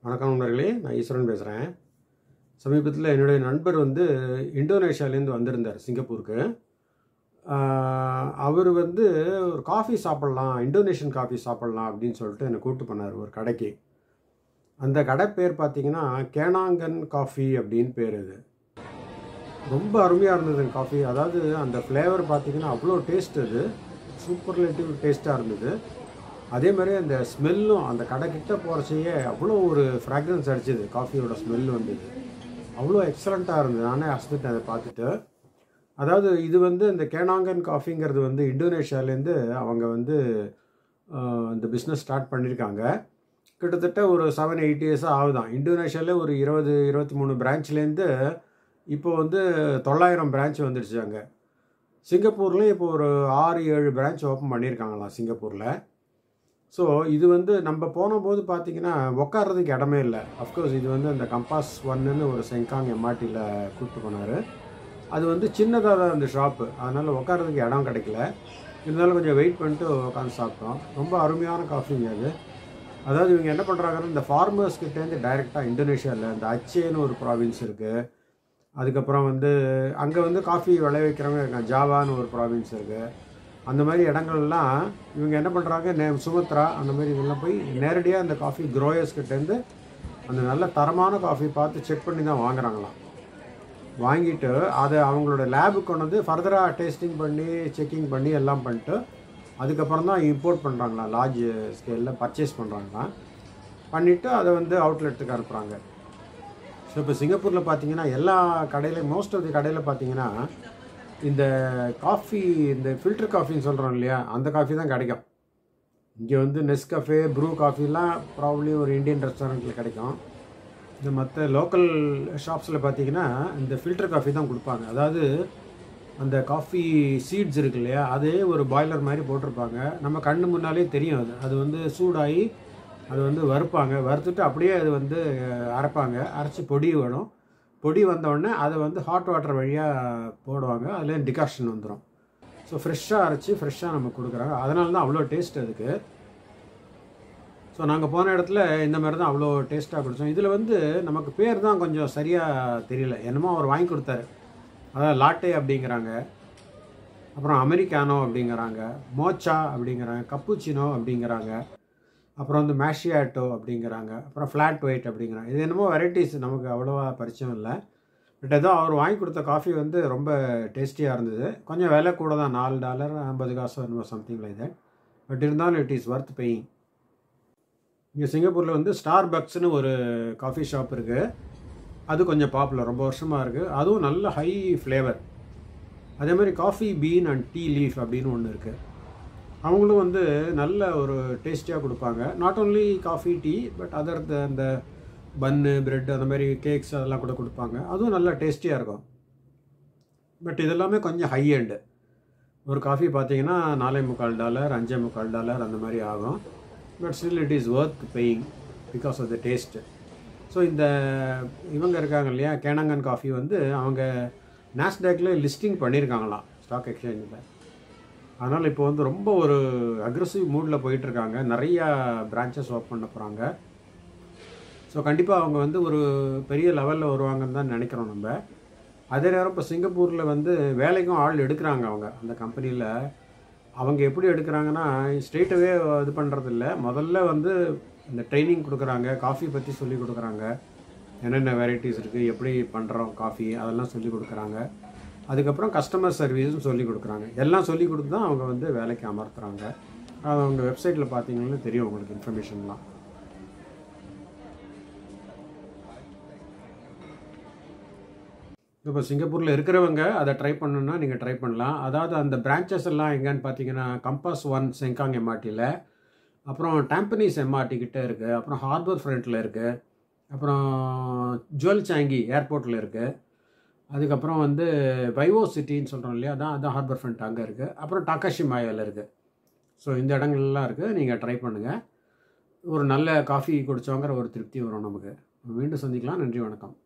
வணக்கம் நண்பர்களே நான் ஈஸ்வரன் பேசுகிறேன் சமீபத்தில் என்னுடைய நண்பர் வந்து இந்தோனேஷியாலேருந்து வந்திருந்தார் சிங்கப்பூருக்கு அவர் வந்து ஒரு காஃபி சாப்பிட்லாம் இந்தோனேஷியன் காஃபி சாப்பிட்லாம் அப்படின்னு சொல்லிட்டு என்னை கூப்பிட்டு பண்ணார் ஒரு கடைக்கு அந்த கடை பேர் பார்த்தீங்கன்னா கேனாங்கன் காஃபி அப்படின்னு பேர் இது ரொம்ப அருமையாக இருந்தது காஃபி அதாவது அந்த ஃப்ளேவர் பார்த்தீங்கன்னா அவ்வளோ டேஸ்ட் அது சூப்பர்லேட்டிவ் டேஸ்ட்டாக இருந்தது அதே மாதிரி அந்த ஸ்மெல்லும் அந்த கடைக்கிட்ட போகிறச்சையே அவ்வளோ ஒரு ஃப்ராக்ரன்ஸ் அடிச்சது காஃபியோட ஸ்மெல் வந்தது அவ்வளோ எக்ஸலண்ட்டாக இருந்தது நானே அசத்துட்டேன் அதை பார்த்துட்டு அதாவது இது வந்து இந்த கேனாங்கன் காஃபிங்கிறது வந்து இந்தோனேஷியாலேருந்து அவங்க வந்து ஆஹ், இந்த பிஸ்னஸ் ஸ்டார்ட் பண்ணியிருக்காங்க கிட்டத்தட்ட ஒரு செவன் எயிட் இயர்ஸாக ஆகுதான் இந்தோனேஷியாவில் ஒரு இருபது இருபத்தி மூணு பிரான்ச்லேருந்து இப்போ வந்து தொள்ளாயிரம் பிரான்ச் வந்துடுச்சு அங்கே சிங்கப்பூர்லேயும் இப்போ ஒரு ஆறு ஏழு பிரான்ச் ஓப்பன் பண்ணியிருக்காங்களாம் சிங்கப்பூரில் ஸோ இது வந்து நம்ம போனபோது பார்த்தீங்கன்னா உட்கார்றதுக்கு இடமே இல்லை அஃப்கோர்ஸ் இது வந்து அந்த கம்பாஸ் ஒன்னுன்னு ஒரு செங்காங் எம்ஆர்டியில் கூப்பிட்டு போனார் அது வந்து சின்னதாக தான் அந்த ஷாப்பு அதனால் உட்கார்றதுக்கு இடம் கிடைக்கல இருந்தாலும் கொஞ்சம் வெயிட் பண்ணிட்டு உட்காந்து சாப்பிட்டோம் ரொம்ப அருமையான காஃபிங்க அது அதாவது இவங்க என்ன பண்ணுறாங்கன்னா இந்த farmers கிட்டேருந்து டைரெக்டாக இந்தோனேஷியாவில் இந்த அச்சேன்னு ஒரு ப்ராவின்ஸ் இருக்குது அதுக்கப்புறம் வந்து அங்கே வந்து காஃபி விளைவிக்கிறவங்க இருக்காங்க ஜாவான்னு ஒரு ப்ராவின்ஸ் இருக்குது அந்த மாதிரி இடங்கள்லாம் இவங்க என்ன பண்ணுறாங்க நே சுமத்ரா அந்த மாதிரி இதெல்லாம் போய் நேரடியாக அந்த காஃபி க்ரோயர்ஸ் கிட்டேருந்து அந்த நல்ல தரமான காஃபி பார்த்து செக் பண்ணி தான் வாங்குறாங்களாம் வாங்கிட்டு அதை அவங்களோட லேபுக்கு கொண்டு வந்து ஃபர்தராக டேஸ்டிங் பண்ணி செக்கிங் பண்ணி எல்லாம் பண்ணிட்டு அதுக்கப்புறம் தான் இம்போர்ட் பண்ணுறாங்களா லார்ஜ் ஸ்கேலில் பர்ச்சேஸ் பண்ணுறாங்களாம் பண்ணிவிட்டு அதை வந்து அவுட்லெட்டுக்கு அனுப்புகிறாங்க ஸோ இப்போ சிங்கப்பூரில் பார்த்தீங்கன்னா எல்லா கடையிலையும் மோஸ்ட் ஆஃப் தி கடையில் பார்த்தீங்கன்னா இந்த காஃபி இந்த ஃபில்டர் காஃபின்னு சொல்கிறோம் இல்லையா அந்த காஃபி தான் கிடைக்கும் இங்கே வந்து நெஸ்கஃபே ப்ரூ காஃபிலாம் ப்ராப்ளி ஒரு இந்தியன் ரெஸ்டாரண்ட்டில் கிடைக்கும் இந்த மற்ற லோக்கல் ஷாப்ஸில் பார்த்தீங்கன்னா இந்த ஃபில்டர் காஃபி தான் கொடுப்பாங்க அதாவது அந்த காஃபி சீட்ஸ் இருக்கு இல்லையா அதே ஒரு பாய்லர் மாதிரி போட்டிருப்பாங்க நம்ம கண்ணு முன்னாலே தெரியும் அது அது வந்து சூடாகி அது வந்து வறுப்பாங்க வறுத்துட்டு அப்படியே அது வந்து அஹ், அரைப்பாங்க அரைச்சி பொடி வேணும் பொடி வந்த உடனே அதை வந்து ஹாட் வாட்டர் வழியாக போடுவாங்க அதில் டிகாஷன் வந்துடும் ஸோ ஃப்ரெஷ்ஷாக அரைச்சி ஃப்ரெஷ்ஷாக நமக்கு கொடுக்குறாங்க அதனால தான் அவ்வளோ டேஸ்ட் அதுக்கு ஸோ நாங்கள் போன இடத்துல இந்த மாதிரி தான் அவ்வளோ டேஸ்ட்டாக குடித்தோம் இதில் வந்து நமக்கு பேர் தான் கொஞ்சம் சரியாக தெரியல என்னமோ அவர் வாங்கி கொடுத்தாரு அதாவது லாட்டே அப்படிங்கிறாங்க அப்புறம் அமெரிக்கானோ அப்படிங்கிறாங்க மோச்சா அப்படிங்கிறாங்க கப்புச்சினோ அப்படிங்கிறாங்க அப்புறம் வந்து மேஷியாட்டோ அப்படிங்கிறாங்க அப்புறம் ஃப்ளாட் ஒயிட் அப்படிங்கிறாங்க இது என்னமோ வெரைட்டிஸ் நமக்கு அவ்வளோவா பரிச்சயம் இல்லை பட் ஏதோ அவர் வாங்கி கொடுத்த காஃபி வந்து ரொம்ப டேஸ்டியாக இருந்தது கொஞ்சம் விலை கூட தான் நாலு டாலர் ஐம்பது காசு என்னமோ சம்திங் லைக் தட் பட் இருந்தாலும் இட் இஸ் ஒர்த் பேயிங் இங்கே சிங்கப்பூரில் வந்து ஸ்டார் பக்ஸ்னு ஒரு காஃபி ஷாப் இருக்குது அது கொஞ்சம் பாப்புலர் ரொம்ப வருஷமாக இருக்குது அதுவும் நல்ல ஹை ஃப்ளேவர் அதே மாதிரி coffee bean and tea leaf அப்படின்னு ஒன்று இருக்குது அவங்களும் வந்து நல்ல ஒரு டேஸ்டியாக கொடுப்பாங்க not only coffee tea but other அந்த பன்னு பிரெட் அந்த மாதிரி கேக்ஸ் அதெல்லாம் கூட கொடுப்பாங்க அதுவும் நல்லா டேஸ்டியாக இருக்கும் பட் இதெல்லாமே கொஞ்சம் ஹை எண்டு ஒரு காஃபி பார்த்தீங்கன்னா நாலே முக்கால் டாலர் அஞ்சே முக்கால் டாலர் அந்த மாதிரி ஆகும் but still it is worth paying because of the taste so இந்த இவங்க இருக்காங்க இல்லையா கேனங்கன் காஃபி வந்து அவங்க நாஸ்டாக்ல லிஸ்டிங் பண்ணியிருக்காங்களாம் ஸ்டாக் எக்ஸ்சேஞ்சில் அதனால் இப்போ வந்து ரொம்ப ஒரு அக்ரஸிவ் மூடில் போயிட்டுருக்காங்க நிறையா பிரான்ச்சஸ் ஓப்பன் பண்ண போகிறாங்க ஸோ கண்டிப்பாக அவங்க வந்து ஒரு பெரிய லெவலில் வருவாங்கன்னு தான் நினைக்கிறோம் நம்ம அதே நேரம் இப்போ சிங்கப்பூரில் வந்து வேலைக்கும் ஆள் எடுக்கிறாங்க அவங்க அந்த கம்பெனியில் அவங்க எப்படி எடுக்கிறாங்கன்னா ஸ்ட்ரெயிட்டாகவே இது பண்ணுறதில்ல முதல்ல வந்து இந்த ட்ரைனிங் கொடுக்குறாங்க காஃபி பற்றி சொல்லி கொடுக்குறாங்க என்னென்ன வெரைட்டிஸ் இருக்குது எப்படி பண்ணுறோம் காஃபி அதெல்லாம் சொல்லி கொடுக்குறாங்க அதுக்கப்புறம் கஸ்டமர் சர்வீஸும் சொல்லி கொடுக்குறாங்க எல்லாம் சொல்லி கொடுத்து தான் அவங்க வந்து வேலைக்கு அமர்த்துறாங்க அது அவங்க வெப்சைட்டில் பார்த்தீங்கன்னா தெரியும் உங்களுக்கு இன்ஃபர்மேஷன்லாம் இப்போ சிங்கப்பூரில் இருக்கிறவங்க அதை ட்ரை பண்ணணுன்னா நீங்கள் ட்ரை பண்ணலாம் அதாவது அந்த பிரான்ச்சஸ் எல்லாம் எங்கன்னு பார்த்தீங்கன்னா கம்பாஸ் ஒன் செங்காங் எம்ஆர்டியில் அப்புறம் டாம்பனீஸ் எம்ஆர்டி கிட்ட இருக்குது அப்புறம் ஹார்பர் ஃப்ரண்ட்டில் இருக்குது அப்புறம் ஜுவல் சாங்கி ஏர்போர்ட்டில் இருக்குது அதுக்கப்புறம் வந்து வைவோ சிட்டின்னு சொல்கிறோம் இல்லையா அதான் அதான் ஹார்பர் ஃப்ரண்ட் அங்கே இருக்குது அப்புறம் டாக்காஷி மாயாவில் இருக்குது ஸோ இந்த இடங்கள்லாம் இருக்குது நீங்கள் ட்ரை பண்ணுங்கள் ஒரு நல்ல காஃபி குடித்தோங்கிற ஒரு திருப்தி வரும் நமக்கு மீண்டும் சந்திக்கலாம் நன்றி வணக்கம்